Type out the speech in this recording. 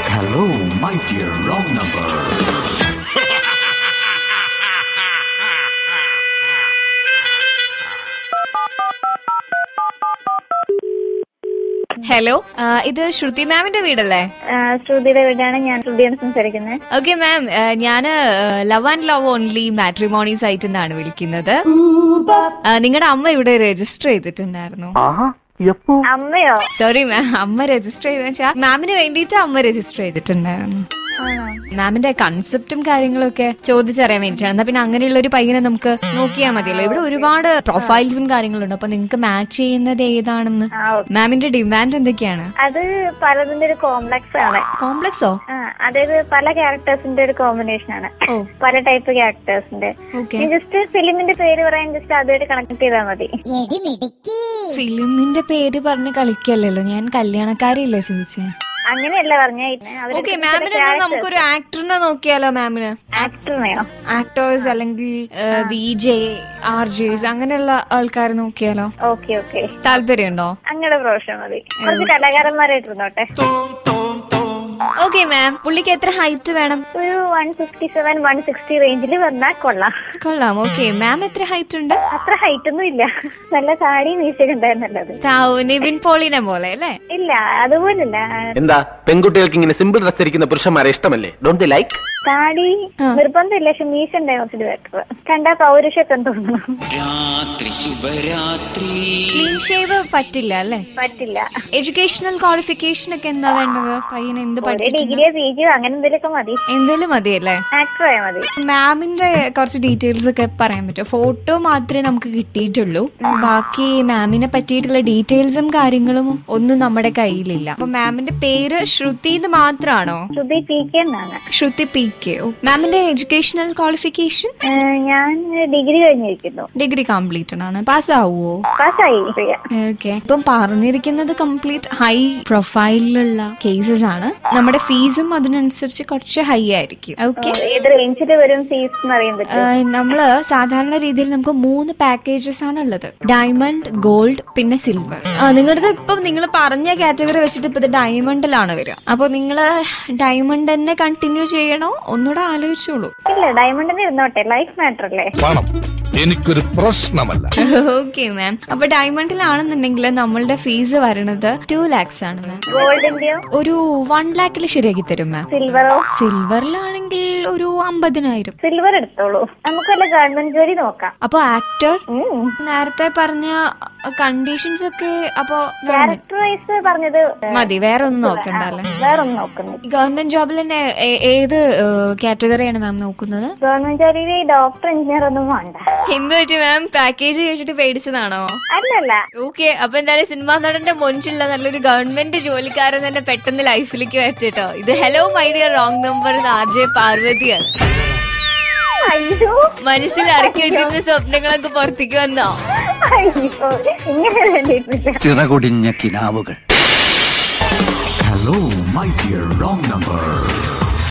Hello, my dear wrong number. Hello ആ, ഇത് ശ്രുതി മാമിന്റെ വീടല്ലേ ആ, ശ്രുതിയുടെ വീടാണ് ഞാൻ ശ്രുതിയാണ് സംസാരിക്കുന്നത് ഓക്കെ മാം ഞാൻ love and love only matrimony സൈറ്റിൽ നിന്നാണ് വിളിക്കുന്നത് നിങ്ങളുടെ അമ്മ ഇവിടെ രജിസ്റ്റർ ചെയ്തിട്ടുണ്ടായിരുന്നു അമ്മയോ സോറി മാം അമ്മ രജിസ്റ്റർ ചെയ്തെന്ന് വെച്ചാൽ മാമിന് വേണ്ടിയിട്ട് അമ്മ രജിസ്റ്റർ ചെയ്തിട്ടുണ്ടായിരുന്നു ആണോ മാമിന്റെ കൺസെപ്റ്റും കാര്യങ്ങളൊക്കെ ചോദിച്ചറിയാൻ വേണ്ടിയിട്ടാണ് എന്നാ പിന്നെ അങ്ങനെയുള്ള ഒരു പയ്യനെ നമുക്ക് നോക്കിയാൽ മതിയല്ലോ ഇവിടെ ഒരുപാട് പ്രൊഫൈൽസും കാര്യങ്ങളുണ്ട് അപ്പൊ നിങ്ങൾക്ക് മാച്ച് ചെയ്യുന്നത് ഏതാണെന്ന് ആ ഓക്കെ മാമിന്റെ ഡിമാൻഡ് എന്തൊക്കെയാണ് അത് പലതിന്റെ ഒരു കോംപ്ലക്സ് ആണ് കോംപ്ലക്സോ ആ, അതായത് പല ക്യാരക്ടേഴ്സിന്റെ ഒരു കോമ്പിനേഷൻ ആണ് ഓ പല ടൈപ്പ് ക്യാരക്ടേഴ്സിന്റെ ഓക്കെ ജസ്റ്റ് ഫിലിമിന്റെ പേര് പറയാൻ ജസ്റ്റ് അതുമായിട്ട് കണക്ട് ചെയ്താൽ മതി ഫിലിമിന്റെ പേര് പറഞ്ഞ് കളിക്കല്ലല്ലോ ഞാൻ കല്യാണക്കാരിയല്ലേ ചോദിച്ചേ അങ്ങനെയല്ല പറഞ്ഞ ഓക്കെ മാമിന് എന്നാ നമുക്കൊരു ആക്ടറിനെ നോക്കിയാലോ മാമിന് ആക്ടറിനെയോ ആക്ടേഴ്സ് അല്ലെങ്കിൽ വി ജെ ആർ ജെസ് അങ്ങനെയുള്ള ആൾക്കാരെ നോക്കിയാലോ ഓക്കെ ഓക്കെ താല്പര്യമുണ്ടോ അങ്ങയുടെ പ്രൊഫഷൻ മതി കുറച്ച് കലാകാരന്മാരായിട്ടിരുന്നോട്ടെ ഓക്കെ മാം പുള്ളിക്ക് എത്ര ഹൈറ്റ് വേണം ഒരു one fifty seven one sixty റേഞ്ചിൽ വന്നാൽ കൊള്ളാം കൊള്ളാം ഓക്കെ മാം എത്ര ഹൈറ്റ് ഉണ്ട് അത്ര ഹൈറ്റ് ഒന്നും ഇല്ല നല്ല താടി മീശയൊക്കെ ഉണ്ടായിരുന്നല്ലത് ടാവു, നിവിൻ പോളിനെ പോലെ അല്ലേ ഇല്ല അതുപോലില്ല എന്താ പെൺകുട്ടികൾക്ക് ഇങ്ങനെ സിമ്പിൾ ഡ്രസ് ധരിക്കുന്ന പുരുഷന്മാരെ ഇഷ്ടമല്ലേ ഡോണ്ട് ലൈക്ക് താടി നിർബന്ധമില്ല പക്ഷെ മീശ ഉണ്ടായ കുറച്ച് ബെറ്റർ കണ്ടാ പൗരുഷത്വം തോന്നണം രാത്രി ശുഭരാത്രി ക്ലീൻ ഷേവ് പറ്റില്ല അല്ലേ പറ്റില്ല എഡ്യൂക്കേഷണൽ ക്വാളിഫിക്കേഷൻ ഒക്കെ എന്താ വേണ്ടത് പയ്യന് എന്ത് ഒരു പഠിച്ചിട്ടുണ്ട് ഡിഗ്രിയോ പി ജിയോ അങ്ങനെ എന്തെങ്കിലുമൊക്കെ മതി എന്തേലും മതിയല്ലേ ആക്ടർ ആയാൽ മതി മാമിന്റെ കുറച്ച് ഡീറ്റെയിൽസ് ഒക്കെ പറയാൻ പറ്റുമോ ഫോട്ടോ മാത്രമേ നമുക്ക് കിട്ടിയിട്ടുള്ളൂ ബാക്കി മാമിനെ പറ്റിയിട്ടുള്ള ഡീറ്റെയിൽസും കാര്യങ്ങളും ഒന്നും നമ്മുടെ കയ്യിലില്ല അപ്പൊ മാമിന്റെ പേര് ശ്രുതി എന്ന് മാത്രമാണോ ശ്രുതി പി കെ എന്നാണ് ശ്രുതി പി കെ മാമിന്റെ എഡ്യൂക്കേഷണൽ ക്വാളിഫിക്കേഷൻ ഏഹ് ഞാൻ ഡിഗ്രി കഴിഞ്ഞിരിക്കുന്നു ഡിഗ്രി കംപ്ലീറ്റഡ് ആണ് പാസ് ആവുമോ പാസ്സായി പ്രിയ ഓക്കെ ഇപ്പം പറഞ്ഞിരിക്കുന്നത് കംപ്ലീറ്റ് ഹൈ പ്രൊഫൈലിലുള്ള കേസസ് ആണ് നമ്മുടെ ഫീസും അതിനനുസരിച്ച് കുറച്ച് ഹൈ ആയിരിക്കും ഓക്കെ ഏത് റേഞ്ചിൽ വരും ഫീസ് എന്ന് അറിയാൻ പറ്റും നമ്മള് സാധാരണ രീതിയിൽ നമുക്ക് മൂന്ന് പാക്കേജസ് ആണ് ഉള്ളത് ഡയമണ്ട് ഗോൾഡ് പിന്നെ സിൽവർ നിങ്ങളുടെ ഇപ്പം നിങ്ങൾ പറഞ്ഞ കാറ്റഗറി വെച്ചിട്ട് ഇപ്പൊ ഇത് ഡയമണ്ടിലാണ് വരിക അപ്പൊ നിങ്ങൾ ഡയമണ്ട് തന്നെ കണ്ടിന്യൂ ചെയ്യണോ ഒന്നുകൂടെ ആലോചിച്ചോളൂ ഇല്ല ഡയമണ്ടിന് ഇരുന്നോട്ടെ ലൈഫ് മാറ്റർ അല്ലേ പണം എനിക്കൊരു പ്രശ്നമല്ല ഓക്കെ മാം അപ്പൊ ഡയമണ്ടിലാണെന്നുണ്ടെങ്കിൽ നമ്മളുടെ ഫീസ് വരണത് ടു ലാക്സ് ആണ് മാം ഗോൾഡിന്റെയോ ഒരു വൺ ലാക്കിൽ ശരിയാക്കി തരും മാം സിൽവറോ സിൽവറിലാണെങ്കിൽ ഒരു അമ്പതിനായിരം സിൽവർ എടുത്തോളൂ നമുക്ക് വല്ല ഗവൺമെന്റ് ജോലി നോക്കാം അപ്പൊ ആക്ടർ ഉം. നേരത്തെ പറഞ്ഞ കണ്ടീഷൻസ് ഒക്കെ അപ്പൊ ക്യാരക്ടർ വൈസ് പറഞ്ഞത് മതി വേറെ ഒന്നും നോക്കണ്ടല്ലേ വേറെ ഒന്നും നോക്കുന്നു ഗവൺമെന്റ് ജോബിൽ തന്നെ ഏ- ഏത് കാറ്റഗറിയാണ് മാം നോക്കുന്നത് ഗവൺമെന്റ് ജോലിയിൽ ഡോക്ടർ എഞ്ചിനീയർ ഒന്നും വേണ്ട എന്ത് പറ്റി മാം പാക്കേജ് കേട്ടിട്ട് പേടിച്ചതാണോ അല്ലല്ല ഓക്കെ അപ്പൊ എന്തായാലും സിനിമാ നടന്റെ മുൻപുള്ള നല്ലൊരു ഗവൺമെന്റ് ജോലിക്കാരൻ തന്നെ പെട്ടെന്ന് ലൈഫിലേക്ക് വരട്ടോ ഇത് hello my dear wrong number R J പാർവതിയാണ് അയ്യോ മനസ്സിൽ അടക്കി വെച്ചിരുന്ന സ്വപ്നങ്ങളൊക്കെ പുറത്തേക്ക് വന്നോ അയ്യോ ഇങ്ങനെ വേണ്ടിയിട്ടില്ല ചിറകൊടിഞ്ഞ കിനാവുകൾ Hello, my dear wrong number.